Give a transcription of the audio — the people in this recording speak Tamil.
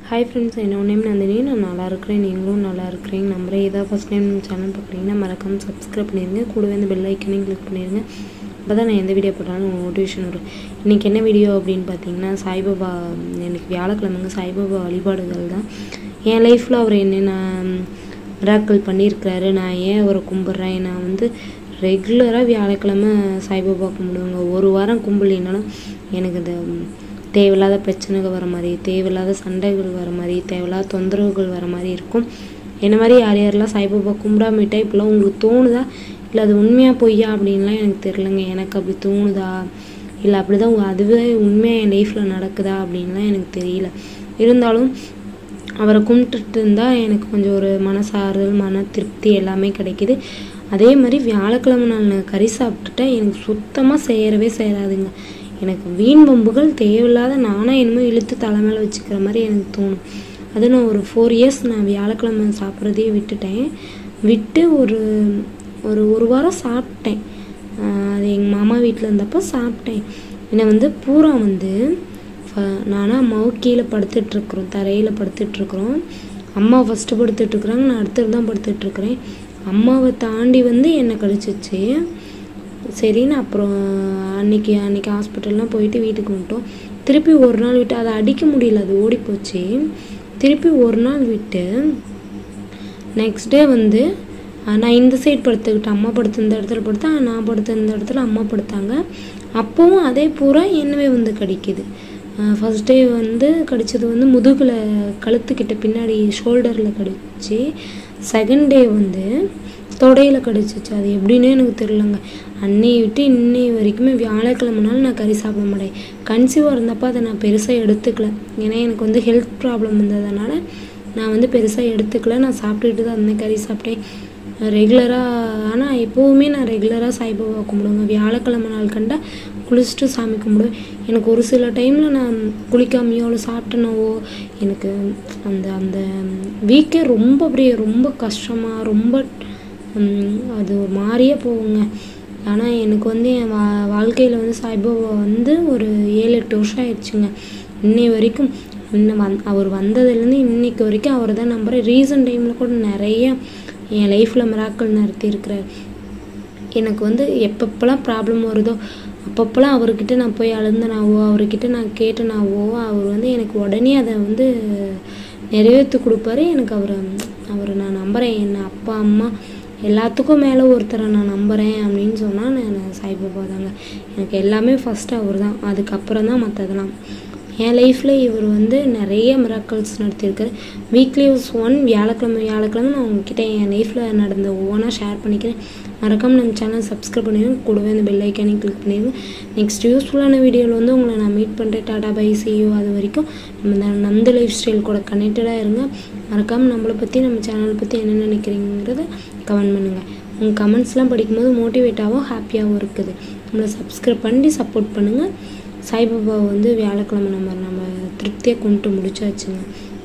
ஹாய் ஃப்ரெண்ட்ஸ் என்னோட நேம் நந்தினி நான் நல்லா இருக்கிறேன் நீங்களும் நல்லா இருக்கிறீங்க நம்புறேன் இதான் ஃபஸ்ட் டைம் நம்ம சேனல் பார்க்குறீங்கன்னா மறக்காம சப்ஸ்கிரைப் பண்ணிடுங்க கூடவே இந்த பெல் ஐக்கனையும் கிளிக் பண்ணிடுங்க அப்போ தான் நான் எந்த வீடியோ போட்டாலும் மோட்டிவேஷன் வரும் இன்றைக்கி என்ன வீடியோ அப்படின்னு பார்த்தீங்கன்னா சாய்பாபா எனக்கு வியாழக்கிழமைங்க சாய்பாபா வழிபாடுகள் தான் என் லைஃப்பில் அவர் என்னென்ன மிராக்கள் பண்ணியிருக்கிறாரு நான் ஏன் அவரை கும்பிட்றேன் நான் வந்து ரெகுலராக வியாழக்கிழமை சாய்பாபா கும்பிடுவேங்க ஒரு வாரம் கும்பிடலினாலும் எனக்கு இந்த தேவையில்லாத பிரச்சனைகள் வர மாதிரி தேவையில்லாத சண்டைகள் வர மாதிரி தேவையில்லாத தொந்தரவுகள் வர மாதிரி இருக்கும் என்ன மாதிரி யார் யாரெல்லாம் சாய்பாபா கும்பிடாமட்டா இப்போலாம் உங்களுக்கு தோணுதா இல்லை அது உண்மையாக பொய்யா அப்படின்லாம் எனக்கு தெரிலங்க எனக்கு அப்படி தோணுதா இல்லை அப்படி தான் அதுவே உண்மையாக என் லைஃப்பில் நடக்குதா அப்படின்லாம் எனக்கு தெரியல இருந்தாலும் அவரை கும்பிட்டுட்டு இருந்தால் எனக்கு கொஞ்சம் ஒரு மனசாறுதல் மன திருப்தி எல்லாமே கிடைக்கிது அதே மாதிரி வியாழக்கிழமை நாள் நான் கறி சாப்பிட்டுட்டா எனக்கு சுத்தமாக சேரவே சேராதுங்க எனக்கு வீண் பம்புகள் தேவையில்லாத நானாக என்னமோ இழுத்து தலைமையில் வச்சுக்கிற மாதிரி எனக்கு தோணும் அது நான் ஒரு ஃபோர் இயர்ஸ் நான் வியாழக்கிழமை சாப்பிட்றதே விட்டுட்டேன் விட்டு ஒரு ஒரு ஒரு வாரம் சாப்பிட்டேன் அது எங்கள் மாமா வீட்டில் இருந்தப்போ சாப்பிட்டேன் என்னை வந்து பூரா வந்து நானும் அம்மாவும் கீழே படுத்துட்ருக்குறோம் தரையில் படுத்துட்ருக்குறோம் அம்மா ஃபஸ்ட்டு படுத்துட்ருக்குறாங்க நான் அடுத்தது தான் படுத்துட்ருக்குறேன் அம்மாவை தாண்டி வந்து என்னை கழிச்சிச்சு சரின்னு அப்புறம் அன்னைக்கு அன்னைக்கு ஹாஸ்பிட்டல்லாம் போயிட்டு வீட்டுக்கு வந்துட்டோம் திருப்பி ஒரு நாள் விட்டு அதை அடிக்க முடியல அது ஓடி போச்சு திருப்பி ஒரு நாள் விட்டு நெக்ஸ்ட் டே வந்து நான் இந்த சைட் படுத்துக்கிட்டேன் அம்மா படுத்து இந்த இடத்துல படுத்தேன் நான் படுத்த இந்த இடத்துல அம்மா படுத்தாங்க அப்போவும் அதே பூரா என்னவே வந்து கடிக்குது ஃபஸ்ட் டே வந்து கடிச்சது வந்து முதுகில் கழுத்துக்கிட்ட பின்னாடி ஷோல்டரில் கடிச்சு செகண்ட் டே வந்து தொடையில் கடிச்சிச்சு அது எப்படின்னு எனக்கு தெரிலங்க அன்னையை விட்டு இன்னை வரைக்குமே வியாழக்கிழமைனாலும் நான் கறி சாப்பிட மாட்டேன் கன்சீவாக இருந்தப்போ அதை நான் பெருசாக எடுத்துக்கல ஏன்னா எனக்கு வந்து ஹெல்த் ப்ராப்ளம் இருந்ததுனால நான் வந்து பெருசாக எடுத்துக்கல நான் சாப்பிட்டுட்டு தான் இருந்தேன் கறி சாப்பிட்டேன் ரெகுலராக ஆனால் எப்போவுமே நான் ரெகுலராக சாய்பாபா கும்பிடுவேங்க வியாழக்கிழமை நாள் கண்டா குளிச்சுட்டு சாமி கும்பிடுவேன் எனக்கு ஒரு சில டைமில் நான் குளிக்காமையோ இல்லை சாப்பிட்டனவோ எனக்கு அந்த அந்த வீக்கே ரொம்ப அப்படியே ரொம்ப கஷ்டமாக ரொம்ப அது ஒரு மாதிரியே போகுங்க ஆனால் எனக்கு வந்து என் வா வாழ்க்கையில் வந்து சாய்பாபா வந்து ஒரு ஏழு எட்டு வருஷம் ஆயிடுச்சுங்க இன்னை வரைக்கும் இன்னும் வந் அவர் வந்ததுலேருந்து இன்னைக்கு வரைக்கும் அவர் தான் நம்புகிறேன் ரீசன்ட் டைமில் கூட நிறைய என் லைஃப்பில் மிராக்கள் நடத்தியிருக்கிறார் எனக்கு வந்து எப்பப்பெல்லாம் ப்ராப்ளம் வருதோ அப்பப்போலாம் அவர்கிட்ட நான் போய் அழுந்தனாவோ அவர்கிட்ட நான் கேட்டனாவோ அவர் வந்து எனக்கு உடனே அதை வந்து நிறைவேற்றி கொடுப்பாரு எனக்கு அவரை அவரை நான் நம்புகிறேன் என்ன அப்பா அம்மா எல்லாத்துக்கும் மேலே ஒருத்தரை நான் நம்புகிறேன் அப்படின்னு சொன்னால் நான் சாய்பாபா தாங்க எனக்கு எல்லாமே ஃபஸ்ட்டு அவர் தான் அதுக்கப்புறம் தான் மற்றதெல்லாம் என் லைஃப்பில் இவர் வந்து நிறைய மிராக்கல்ஸ் நடத்தியிருக்காரு வீக்லி ஒன் வியாழக்கிழமை வியாழக்கிழமை நான் உங்ககிட்ட என் லைஃப்பில் நடந்த ஒவ்வொன்றா ஷேர் பண்ணிக்கிறேன் மறக்காமல் நம்ம சேனல் சப்ஸ்கிரைப் பண்ணிடுங்க கூடவே அந்த பெல் ஐக்கானையும் கிளிக் பண்ணிடுங்க நெக்ஸ்ட் யூஸ்ஃபுல்லான வீடியோவில் வந்து உங்களை நான் மீட் பண்ணுறேன் டாடா பை சியோ அது வரைக்கும் நம்ம இந்த நந்து லைஃப் ஸ்டைல் கூட கனெக்டடாக இருங்க மறக்காமல் நம்மளை பற்றி நம்ம சேனலை பற்றி என்ன நினைக்கிறீங்கிறத கமெண்ட் பண்ணுங்கள் உங்கள் கமெண்ட்ஸ்லாம் படிக்கும்போது மோட்டிவேட்டாகவும் ஹாப்பியாகவும் இருக்குது நம்மளை சப்ஸ்கிரைப் பண்ணி சப்போர்ட் பண்ணுங்கள் சாய்பாபா வந்து வியாழக்கிழமை நம்ம நம்ம திருப்தியாக கொண்டு முடிச்சாச்சுங்க